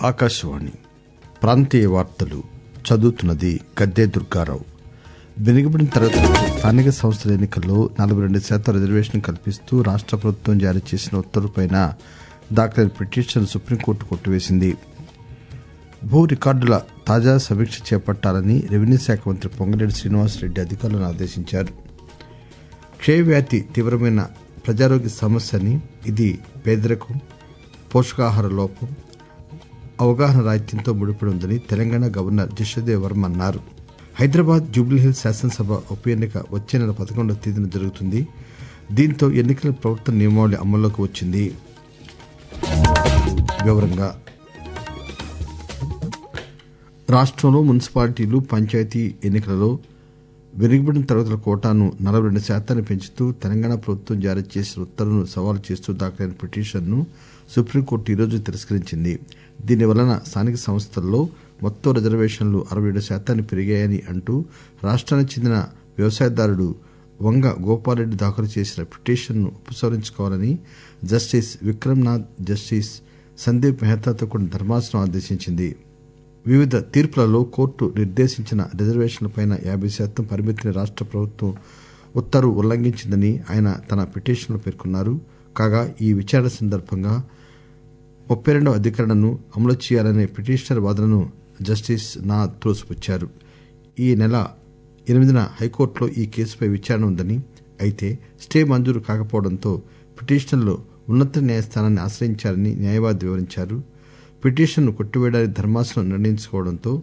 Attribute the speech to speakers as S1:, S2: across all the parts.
S1: ఆకాశవాణి ప్రాంతీయ వార్తలు చదువుతున్నది గద్దే దుర్గారావు వెనుకబడిన తరగతులకు స్థానిక సంస్థల ఎన్నికల్లో నలభై రెండు శాతం రిజర్వేషన్ కల్పిస్తూ రాష్ట ప్రభుత్వం జారీ చేసిన ఉత్తర్వుపై దాఖలైన పిటిషన్ సుప్రీంకోర్టు కొట్టివేసింది భూ రికార్డుల తాజా సమీక్ష చేపట్టాలని రెవెన్యూ శాఖ మంత్రి పొంగిరెడ్డి శ్రీనివాసరెడ్డి అధికారులను ఆదేశించారు క్షయవ్యాధి తీవ్రమైన ప్రజారోగ్య సమస్య అని ఇది పేదరికం పోషకాహార లోపం అవగాహన రాహిత్యంతో ముడిపడి ఉందని తెలంగాణ గవర్నర్ జిషదేవ్ వర్మ అన్నారు హైదరాబాద్ జూబ్లీహిల్స్ శాసనసభ ఉప ఎన్నిక వచ్చే నెల పదకొండవ తేదీన జరుగుతుంది దీంతో ఎన్నికల ప్రవర్తన నియమావళి అమల్లోకి వచ్చింది వివరంగా రాష్టంలో మున్సిపాలిటీలు పంచాయతీ ఎన్నికలలో వెనుకబడిన తరగతుల కోటాను నలభై రెండు శాతాన్ని పెంచుతూ తెలంగాణ ప్రభుత్వం జారీ చేసిన ఉత్తర్వును సవాలు చేస్తూ దాఖలైన పిటిషన్ను సుప్రీంకోర్టు ఈరోజు తిరస్కరించింది దీని వలన స్థానిక సంస్థల్లో మొత్తం రిజర్వేషన్లు అరవై ఏడు శాతానికి పెరిగాయని అంటూ రాష్టానికి చెందిన వ్యవసాయదారుడు వంగ గోపాల్రెడ్డి దాఖలు చేసిన పిటిషన్ను ఉపసంహరించుకోవాలని జస్టిస్ విక్రమ్నాథ్ జస్టిస్ సందీప్ మెహతాతో కూడిన ధర్మాసనం ఆదేశించింది వివిధ తీర్పులలో కోర్టు నిర్దేశించిన రిజర్వేషన్లపై యాబై శాతం పరిమితిని రాష్ట ప్రభుత్వం ఉత్తర్వు ఉల్లంఘించిందని ఆయన తన పిటిషన్లో పేర్కొన్నారు కాగా ఈ విచారణ సందర్భంగా ముప్పై రెండవ అధికరణను అమలు చేయాలనే పిటిషనర్ వాదనను జస్టిస్ నాథ్ త్రోసిపుచ్చారు ఈ నెల ఎనిమిదిన హైకోర్టులో ఈ కేసుపై విచారణ ఉందని అయితే స్టే మంజూరు కాకపోవడంతో పిటిషనర్లు ఉన్నత న్యాయస్థానాన్ని ఆశ్రయించారని న్యాయవాది వివరించారు పిటిషన్ను కొట్టివేయడానికి ధర్మాసనం నిర్ణయించుకోవడంతో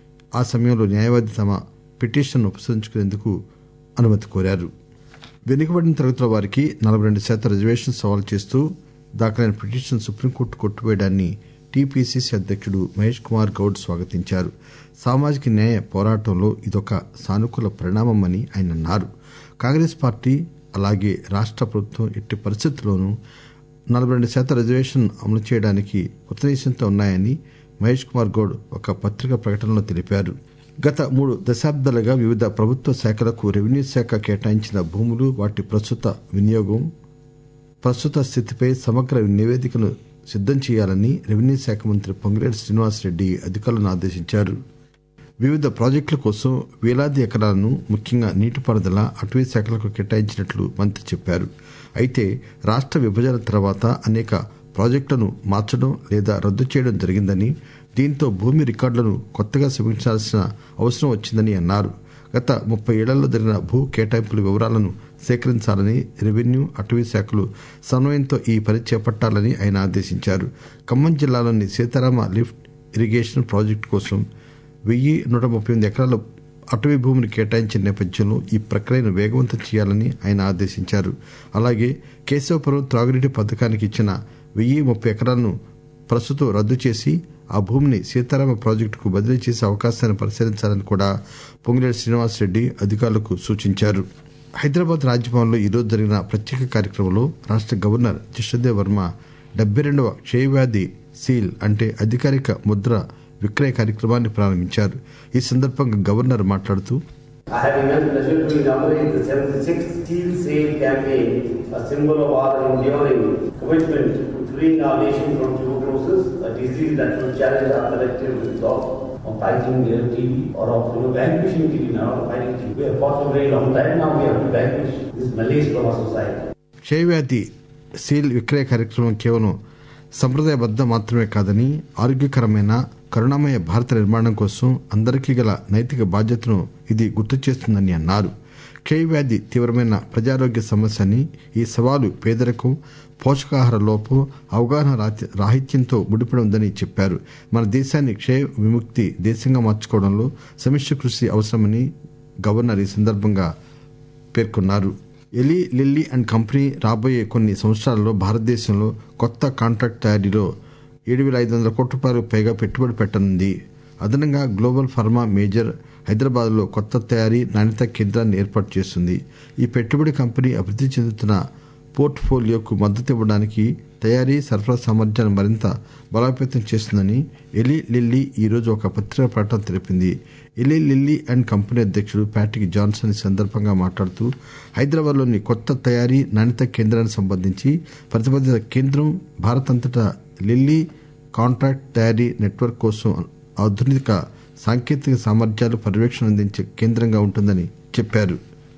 S1: ఆ సమయంలో న్యాయవాది తమ పిటిషన్ను ఉపసంహరించుకునేందుకు అనుమతి కోరారు వెనుకబడిన తరగతుల వారికి నలభై రెండు శాతం రిజర్వేషన్ సవాల్ చేస్తూ దాఖలైన పిటిషన్ సుప్రీంకోర్టు కొట్టివేయడాన్ని టీపీసీసీ అధ్యక్షుడు మహేష్ కుమార్ గౌడ్ స్వాగతించారు సామాజిక న్యాయ పోరాటంలో ఇదొక సానుకూల పరిణామమని ఆయన అన్నారు కాంగ్రెస్ పార్టీ అలాగే రాష్ట ప్రభుత్వం ఎట్టి పరిస్థితుల్లోనూ నలభై రెండు శాతం రిజర్వేషన్ అమలు చేయడానికి కృతనిశ్చయంతో ఉన్నాయని మహేష్ కుమార్ గౌడ్ ఒక పత్రికా ప్రకటనలో తెలిపారు గత మూడు దశాబ్దాలుగా వివిధ ప్రభుత్వ శాఖలకు రెవెన్యూ శాఖ కేటాయించిన భూములు వాటి ప్రస్తుత వినియోగం ప్రస్తుత స్థితిపై సమగ్ర నివేదికను సిద్దం చేయాలని రెవెన్యూ శాఖ మంత్రి పొంగిరెడ్డి శ్రీనివాసరెడ్డి అధికారులను ఆదేశించారు వివిధ ప్రాజెక్టుల కోసం వేలాది ఎకరాలను ముఖ్యంగా నీటిపారుదల అటవీ శాఖలకు కేటాయించినట్లు మంత్రి చెప్పారు అయితే రాష్ట విభజన తర్వాత అనేక ప్రాజెక్టులను మార్చడం లేదా రద్దు చేయడం జరిగిందని దీంతో భూమి రికార్డులను కొత్తగా సమీక్షించాల్సిన అవసరం వచ్చిందని అన్నారు గత ముప్పై ఏళ్లలో జరిగిన భూ కేటాయింపుల వివరాలను సేకరించాలని రెవెన్యూ అటవీ శాఖలు సమన్వయంతో ఈ పని చేపట్టాలని ఆయన ఆదేశించారు ఖమ్మం జిల్లాలోని సీతారామ లిఫ్ట్ ఇరిగేషన్ ప్రాజెక్టు కోసం వెయ్యి నూట ముప్పై ఎనిమిది ఎకరాల అటవీ భూమిని కేటాయించిన నేపథ్యంలో ఈ ప్రక్రియను వేగవంతం చేయాలని ఆయన ఆదేశించారు అలాగే కేశవపురం త్రాగునీటి పథకానికి ఇచ్చిన వెయ్యి ముప్పై ఎకరాలను ప్రస్తుతం రద్దు చేసి ఆ భూమిని సీతారామ ప్రాజెక్టుకు బదిలీ చేసే అవకాశాన్ని పరిశీలించాలని కూడా పొంగిరెడ్డి శ్రీనివాసరెడ్డి అధికారులకు సూచించారు హైదరాబాద్ రాజ్భవన్లో ఈరోజు జరిగిన ప్రత్యేక కార్యక్రమంలో రాష్ట గవర్నర్ జిషదేవ్ వర్మ డెబ్బై రెండవ క్షయవ్యాధి సీల్ అంటే అధికారిక ముద్ర విక్రయ కార్యక్రమాన్ని ప్రారంభించారు ఈ సందర్భంగా గవర్నర్ మాట్లాడుతూ
S2: I have immense pleasure to inaugurate the 76th Steel Sale campaign, a symbol of our enduring commitment to freeing our nation from tuberculosis, a disease that will challenge our collective resolve of fighting TB or of you know, vanquishing TB, not of fighting TB. We have fought for a very long time now, we have to vanquish this malaise from our society.
S1: క్షయవ్యాధి seal విక్రయ కార్యక్రమం కేవలం సంప్రదాయబద్ద మాత్రమే కాదని ఆరోగ్యకరమైన కరుణామయ భారత నిర్మాణం కోసం అందరికీ గల నైతిక బాధ్యతను ఇది గుర్తు చేస్తుందని అన్నారు క్షయవ్యాధి తీవ్రమైన ప్రజారోగ్య సమస్య అని ఈ సవాలు పేదరికం పోషకాహార లోపం అవగాహన రాహిత్యంతో ముడిపడి ఉందని చెప్పారు మన దేశాన్ని క్షయ విముక్తి దేశంగా మార్చుకోవడంలో సమిష్టి కృషి అవసరమని గవర్నర్ ఈ సందర్భంగా పేర్కొన్నారు ఎలి లిల్లీ అండ్ కంపెనీ రాబోయే కొన్ని సంవత్సరాల్లో భారతదేశంలో కొత్త కాంట్రాక్ట్ తయారీలో ఏడు వేల ఐదు వందల కోట్ల రూపాయలకు పైగా పెట్టుబడి పెట్టనుంది అదనంగా గ్లోబల్ ఫార్మా మేజర్ హైదరాబాద్లో కొత్త తయారీ నాణ్యత కేంద్రాన్ని ఏర్పాటు చేస్తుంది ఈ పెట్టుబడి కంపెనీ అభివృద్ది చెందుతున్న పోర్ట్ ఫోలియోకు మద్దతు ఇవ్వడానికి తయారీ సరఫరా సామర్థ్యాన్ని మరింత బలోపేతం చేస్తుందని ఎలి లిల్లీ ఈరోజు ఒక పత్రికా ప్రకటన తెలిపింది ఎలి లిల్లీ అండ్ కంపెనీ అధ్యక్షుడు ప్యాట్రిక్ జాన్సన్ ఈ సందర్భంగా మాట్లాడుతూ హైదరాబాద్లోని కొత్త తయారీ నాణ్యత కేంద్రానికి సంబంధించి ప్రతిపాదిత కేంద్రం భారత్ అంతటా లిల్లీ కాంట్రాక్ట్ తయారీ నెట్వర్క్ కోసం ఆధునిక సాంకేతిక సామర్థ్యాలు పర్యవేక్షణ అందించే కేంద్రంగా ఉంటుందని చెప్పారు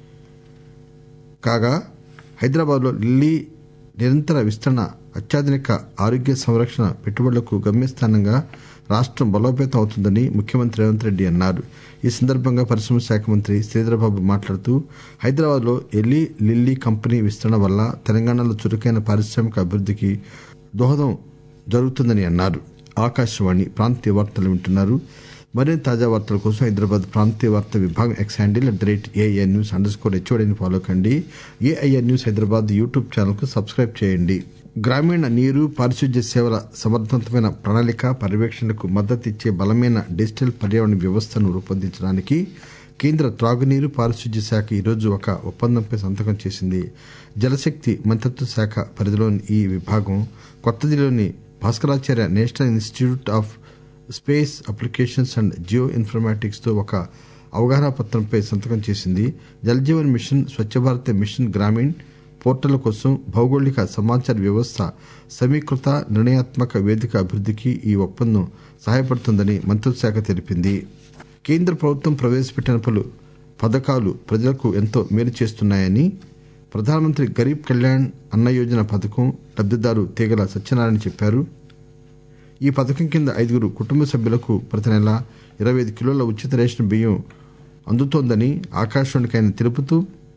S1: కాగా హైదరాబాద్లో ఢిల్లీ నిరంతర విస్తరణ అత్యాధునిక ఆరోగ్య సంరక్షణ పెట్టుబడులకు గమ్యస్థానంగా రాష్టం బలోపేతం అవుతుందని ముఖ్యమంత్రి రేవంత్ రెడ్డి అన్నారు ఈ సందర్భంగా పరిశ్రమల శాఖ మంత్రి శ్రీధరబాబు మాట్లాడుతూ హైదరాబాద్లో ఎల్లి లిల్లీ కంపెనీ విస్తరణ వల్ల తెలంగాణలో చురుకైన పారిశ్రామిక అభివృద్ధికి దోహదం జరుగుతుందని అన్నారు ఆకాశవాణి ప్రాంతీయ వార్తలు వింటున్నారు మరిన్ని తాజా వార్తల కోసం హైదరాబాద్ ప్రాంతీయ వార్తా విభాగం X handle at the rate AIR news under score హెచ్ఓడిని ఫాలో కండి AIR news Hyderabad YouTube channel కు సబ్స్క్రైబ్ చేయండి గ్రామీణ నీరు పారిశుద్ధ్య సేవల సమర్థవంతమైన ప్రణాళిక పర్యవేక్షణకు మద్దతిచ్చే బలమైన డిజిటల్ పర్యావరణ వ్యవస్థను రూపొందించడానికి కేంద్ర త్రాగునీరు పారిశుద్ధ్య శాఖ ఈరోజు ఒక ఒప్పందంపై సంతకం చేసింది జలశక్తి మంత్రిత్వ శాఖ పరిధిలోని ఈ విభాగం కొత్తదిల్లీలోని Bhaskaracharya national institute of space applications and geo informatics తో ఒక అవగాహన పత్రంపై సంతకం చేసింది Jal Jeevan mission Swachh Bharat mission Grameen portal కోసం భౌగోళిక సమాచార వ్యవస్థ సమీకృత నిర్ణయాత్మక వేదిక అభివృద్ధికి ఈ ఒప్పందం సహాయపడుతుందని మంత్రిత్వ శాఖ తెలిపింది కేంద్ర ప్రభుత్వం ప్రవేశపెట్టిన పలు పథకాలు ప్రజలకు ఎంతో మేలు చేస్తున్నాయని ప్రధానమంత్రి గరీబ్ కళ్యాణ్ అన్న యోజన పథకం లబ్దిదారు తీగల సత్యనారాయణ చెప్పారు ఈ పథకం కింద ఐదుగురు కుటుంబ సభ్యులకు ప్రతి నెల ఇరవై ఐదు కిలోల ఉచిత రేషన్ బియ్యం అందుతోందని ఆకాశవాణికి ఆయన తెలుపుతూ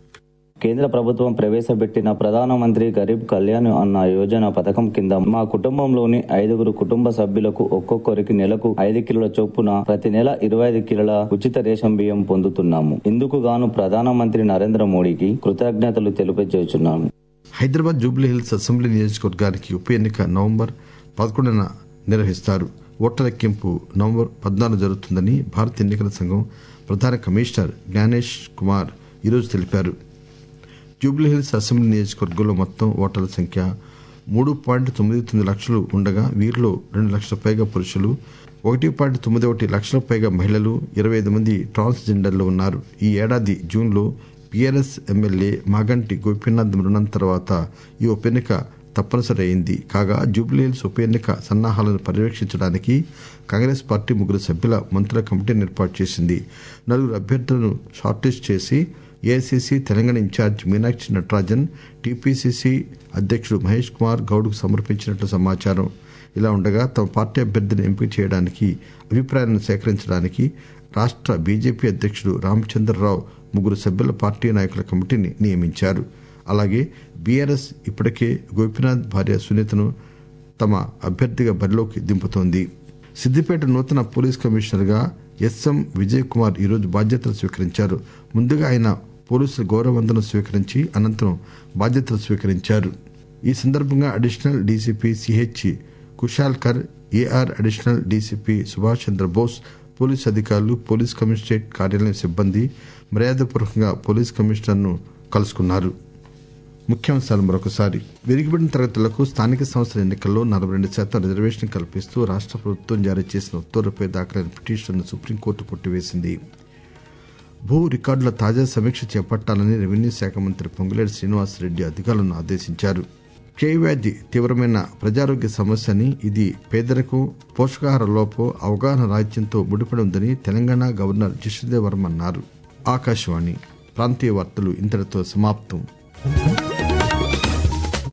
S3: కేంద్ర ప్రభుత్వం ప్రవేశపెట్టిన ప్రధానమంత్రి గరీబ్ కళ్యాణ్ అన్న యోజన పథకం కింద మా కుటుంబంలోని ఐదుగురు కుటుంబ సభ్యులకు ఒక్కొక్కరికి నెలకు ఐదు కిలోల చొప్పున ప్రతి నెల ఇరవై ఐదు కిలోల ఉచిత రేషన్ బియ్యం పొందుతున్నాము ఇందుకు గాను ప్రధానమంత్రి నరేంద్ర మోడీకి కృతజ్ఞతలు తెలియజేస్తున్నాము
S1: హైదరాబాద్ జూబ్లీ హిల్స్ అసెంబ్లీ నియోజకవర్గానికి ఉప ఎన్నిక నవంబర్ పదకొండున నిర్వహిస్తారు ఓట్ల లెక్కింపు నవంబర్ పద్నాలుగు జరుగుతుందని భారత ఎన్నికల సంఘం ప్రధాన కమిషనర్ జ్ఞానేష్ కుమార్ ఈరోజు తెలిపారు జూబ్లీహిల్స్ అసెంబ్లీ నియోజకవర్గంలో మొత్తం ఓటర్ల సంఖ్య మూడు పాయింట్ తొమ్మిది తొమ్మిది లక్షలు ఉండగా వీరిలో రెండు లక్షల పైగా పురుషులు ఒకటి పాయింట్ తొమ్మిది ఒకటి లక్షల పైగా మహిళలు ఇరవై ఐదు మంది ట్రాన్స్ జెండర్లు ఉన్నారు ఈ ఏడాది జూన్లో పిఆర్ఎస్ ఎమ్మెల్యే మాగంటి గోపీనాథ్ మరణం తర్వాత ఈ ఉప ఎన్నిక తప్పనిసరి అయింది కాగా జూబ్లీహిల్స్ ఉప ఎన్నిక సన్నాహాలను పర్యవేక్షించడానికి కాంగ్రెస్ పార్టీ ముగ్గురు సభ్యుల మంత్రుల కమిటీని ఏర్పాటు చేసింది నలుగురు అభ్యర్థులను షార్ట్లిస్ట్ చేసి AICC Telangana incharge Meenakshi Natarajan TPCC అధ్యక్షుడు మహేష్ కుమార్ గౌడ్కు సమర్పించినట్లు సమాచారం ఇలా ఉండగా తమ పార్టీ అభ్యర్థిని ఎంపిక చేయడానికి అభిప్రాయాలను సేకరించడానికి రాష్ట్ర బీజేపీ అధ్యక్షుడు రామచంద్రరావు ముగ్గురు సభ్యుల పార్టీ నాయకుల కమిటీని నియమించారు అలాగే బీఆర్ఎస్ ఇప్పటికే గోపీనాథ్ భార్య సునీతను తమ అభ్యర్థిగా బరిలోకి దింపుతోంది సిద్దిపేట నూతన పోలీస్ కమిషనర్ గా ఎస్ఎం విజయ్ కుమార్ ఈరోజు బాధ్యతలు స్వీకరించారు ముందుగా ఆయన పోలీసుల గౌరవవందనం స్వీకరించి అనంతరం బాధ్యతలు స్వీకరించారు ఈ సందర్భంగా additional DCP CH Kushalkar AR additional DCP Subhash Chandrabose police అధికారులు పోలీస్ కమిషనరేట్ కార్యాలయం సిబ్బంది మర్యాదపూర్వకంగా పోలీస్ కమిషనర్ ను కలుసుకున్నారు ముఖ్యాంశాలు మరొకసారి వెనుకబడిన తరగతులకు స్థానిక సంస్థల ఎన్నికల్లో నలభై రెండు శాతం రిజర్వేషన్ కల్పిస్తూ రాష్ట ప్రభుత్వం జారీ చేసిన ఉత్తర్వులపై దాఖలైన పిటిషన్ను సుప్రీంకోర్టు కొట్టివేసింది భూ రికార్డుల తాజా సమీక్ష చేపట్టాలని రెవెన్యూ శాఖ మంత్రి పొంగులేటి శ్రీనివాసరెడ్డి అధికారులను ఆదేశించారు క్షయవ్యాధి తీవ్రమైన ప్రజారోగ్య సమస్య అని ఇది పేదరికం పోషకాహార లోపం అవగాహన రాహిత్యంతో ముడిపడి ఉందని తెలంగాణ గవర్నర్ జిష్ణుదేవ్ వర్మ అన్నారు ఆకాశవాణి ప్రాంతీయ వార్తలు ఇంతటితో సమాప్తం